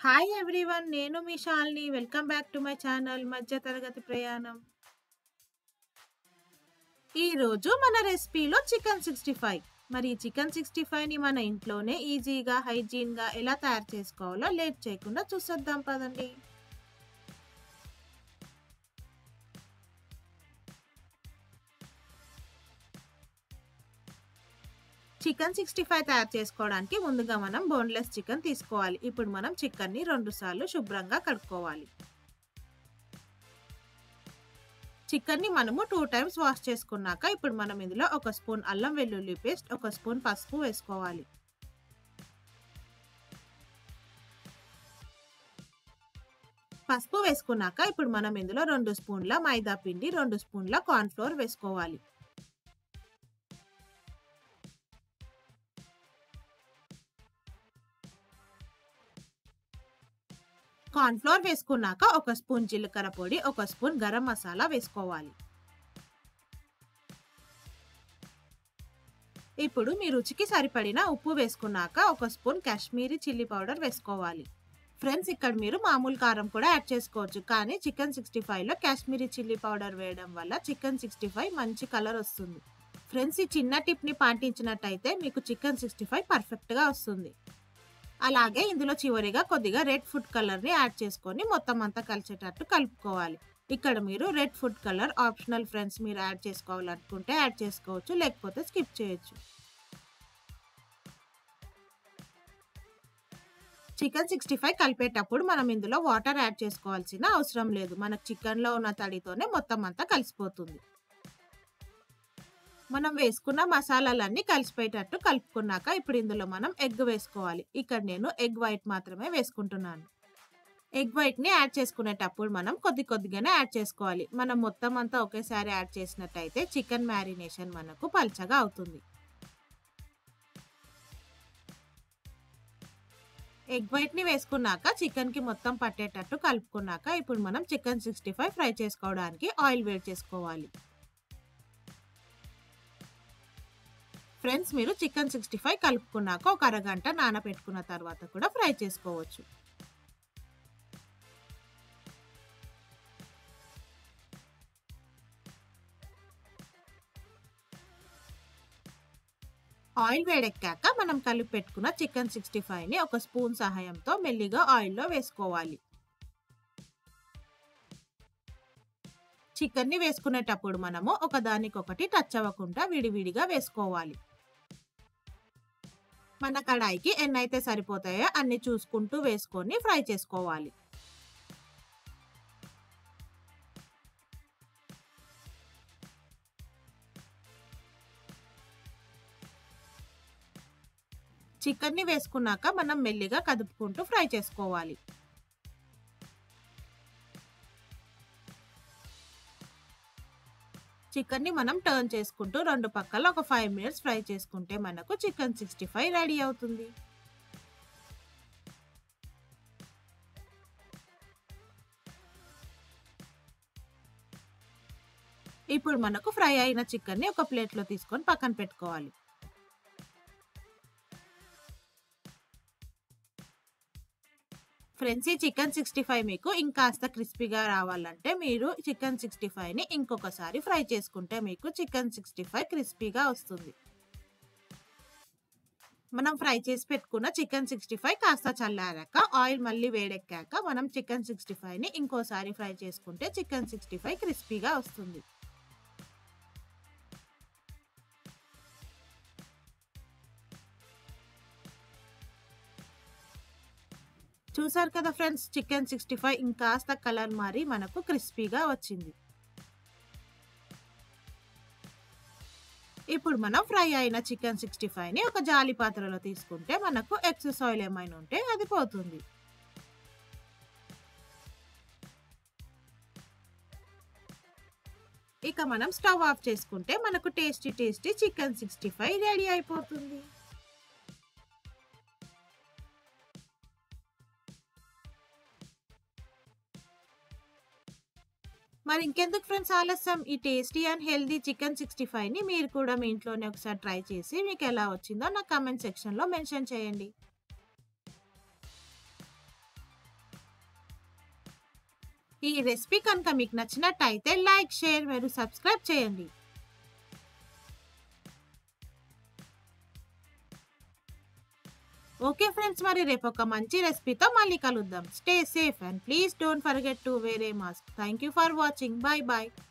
Hi everyone. నేను మీ Shalini. Welcome back to my channel మధ్య తరగతి ప్రయాణం. ఈరోజు మన రెసిపీలో చికెన్ 65. మరి ఈ చికెన్ 65ని మన ఇంట్లోనే ఈజీగా, హైజీన్‌గా ఎలా తయారు చేసుకోవాలో లేట్ చేయకుండా చూసేద్దాం పదండి. చికెన్ 65 తయారు చేసుకోవడానికి ముందుగా మనం బోన్‌లెస్ చికెన్ తీసుకోవాలి. ఇప్పుడు మనం చికెన్‌ని 2 సార్లు శుభ్రంగా కడుక్కోవాలి. చికెన్‌ని మనము 2 టైమ్స్ వాష్ చేసుకున్నాక ఇప్పుడు మనం ఇందులో ఒక స్పూన్ అల్లం వెల్లుల్లి పేస్ట్, ఒక స్పూన్ పసుపు వేసుకోవాలి. పసుపు వేసుకున్నాక ఇప్పుడు మనం ఇందులో 2 స్పూన్ల మైదా పిండి, 2 స్పూన్ల కార్న్ ఫ్లోర్ వేసుకోవాలి. కార్న్ ఫ్లోర్ వేసుకున్నాక ఒక స్పూన్ జీలకర్ర పొడి, ఒక స్పూన్ గరం మసాలా వేసుకోవాలి. ఇప్పుడు మీ రుచికి సరిపడిన ఉప్పు వేసుకున్నాక ఒక స్పూన్ కాశ్మీరీ చిల్లీ పౌడర్ వేసుకోవాలి. ఫ్రెండ్స్ ఇక్కడ మీరు మామూలు కారం కూడా యాడ్ చేసుకోవచ్చు. కానీ చికెన్ 65లో కాశ్మీరీ చిల్లీ పౌడర్ వేయడం వల్ల చికెన్ 65 మంచి కలర్ వస్తుంది. ఫ్రెండ్స్ ఈ చిన్న టిప్‌ని పాటించినట్టయితే మీకు చికెన్ 65 పర్ఫెక్ట్‌గా వస్తుంది. అలాగే ఇందులో చివరిగా కొద్దిగా రెడ్ ఫుడ్ కలర్‌ని యాడ్ చేసుకొని మొత్తం అంతా కలిసేటట్టు కలుపుకోవాలి. ఇక్కడ మీరు red food colour optional friends మీరు యాడ్ చేసుకోవాలనుకుంటే యాడ్ చేసుకోవచ్చు. లేకపోతే స్కిప్ చేయొచ్చు. చికెన్ 65 కలిపేటప్పుడు మనం ఇందులో వాటర్ యాడ్ చేసుకోవాల్సిన అవసరం లేదు. మనకు చికెన్‌లో ఉన్న తడితోనే మొత్తం అంతా కలిసిపోతుంది. మనం వేసుకున్న మసాలాలన్నీ కలిసిపోయేటట్టు కలుపుకున్నాక ఇప్పుడు ఇందులో మనం ఎగ్ వేసుకోవాలి. ఇక్కడ నేను ఎగ్ వైట్ మాత్రమే వేసుకుంటున్నాను. ఎగ్ వైట్‌ని యాడ్ చేసుకునేటప్పుడు మనం కొద్ది కొద్దిగానే యాడ్ చేసుకోవాలి. మనం మొత్తం అంతా ఒకేసారి యాడ్ చేసినట్టయితే చికెన్ మ్యారినేషన్ మనకు పల్చగా అవుతుంది. ఎగ్ వైట్‌ని వేసుకున్నాక చికెన్‌కి మొత్తం పట్టేటట్టు కలుపుకున్నాక ఇప్పుడు మనం చికెన్ 65 ఫ్రై చేసుకోవడానికి ఆయిల్ వేడి చేసుకోవాలి. ఫ్రెండ్స్ మీరు చికెన్ 65 కలుపుకున్నాక ఒక అరగంట నానబెట్టుకున్న తర్వాత కూడా ఫ్రై చేసుకోవచ్చు. ఆయిల్ వేడెక్కాక మనం కలిపి పెట్టుకున్న చికెన్ 65ని ఒక స్పూన్ సహాయంతో మెల్లిగా ఆయిల్‌లో వేసుకోవాలి. చికెన్‌ని వేసుకునేటప్పుడు మనము ఒకదానికొకటి టచ్ అవ్వకుండా విడివిడిగా వేసుకోవాలి. మన కడాయికి ఎన్నైతే సరిపోతాయో అన్ని చూసుకుంటూ వేసుకొని ఫ్రై చేసుకోవాలి. చికెన్‌ని వేసుకున్నాక మనం మెల్లిగా కదుపుకుంటూ ఫ్రై చేసుకోవాలి. చికెన్‌ని మనం టర్న్ చేసుకుంటూ రెండు పక్కల ఒక 5 మినిట్స్ ఫ్రై చేసుకుంటే మనకు చికెన్ 65 రెడీ అవుతుంది. ఇప్పుడు మనకు ఫ్రై అయిన చికెన్‌ని ఒక ప్లేట్‌లో తీసుకొని పక్కన పెట్టుకోవాలి. ఫ్రెండ్స్ ఈ చికెన్ 65 మీకు ఇంకాస్త క్రిస్పీగా రావాలంటే మీరు చికెన్ 65ని ఇంకొకసారి ఫ్రై చేసుకుంటే మీకు చికెన్ 65 క్రిస్పీగా వస్తుంది. మనం ఫ్రై చేసి పెట్టుకున్న చికెన్ 65 కాస్త చల్లారాక ఆయిల్ మళ్ళీ వేడెక్కాక మనం చికెన్ 65ని ఇంకోసారి ఫ్రై చేసుకుంటే చికెన్ 65 క్రిస్పీగా వస్తుంది. చూసారు కదా ఫ్రెండ్స్ చికెన్ 65 ఇంకాస్త కలర్ మారి మనకు క్రిస్పీగా వచ్చింది. ఇప్పుడు మనం ఫ్రై అయిన చికెన్ 65ని ఒక జాలి పాత్రలో తీసుకుంటే మనకు ఎక్సెస్ ఆయిల్ ఏమైనా ఉంటే అది పోతుంది. ఇక మనం స్టవ్ ఆఫ్ చేసుకుంటే మనకు టేస్టీ టేస్టీ చికెన్ 65 రెడీ అయిపోతుంది. మరి ఇంకెందుకు ఫ్రెండ్స్ ఆలస్యం ఈ టేస్టీ అండ్ హెల్తీ చికెన్ 65ని మీరు కూడా మీ ఇంట్లోనే ఒకసారి ట్రై చేసి మీకు ఎలా వచ్చిందో నా కామెంట్ సెక్షన్‌లో మెన్షన్ చేయండి. ఈ రెసిపీ కనుక మీకు నచ్చినట్టయితే లైక్ షేర్ మరియు సబ్స్క్రైబ్ చేయండి ఓకే ఫ్రెండ్స్ మరి రేపు ఒక మంచి రెసిపీతో మళ్ళీ కలుద్దాం stay safe and please don't forget to wear mask thank you for watching bye bye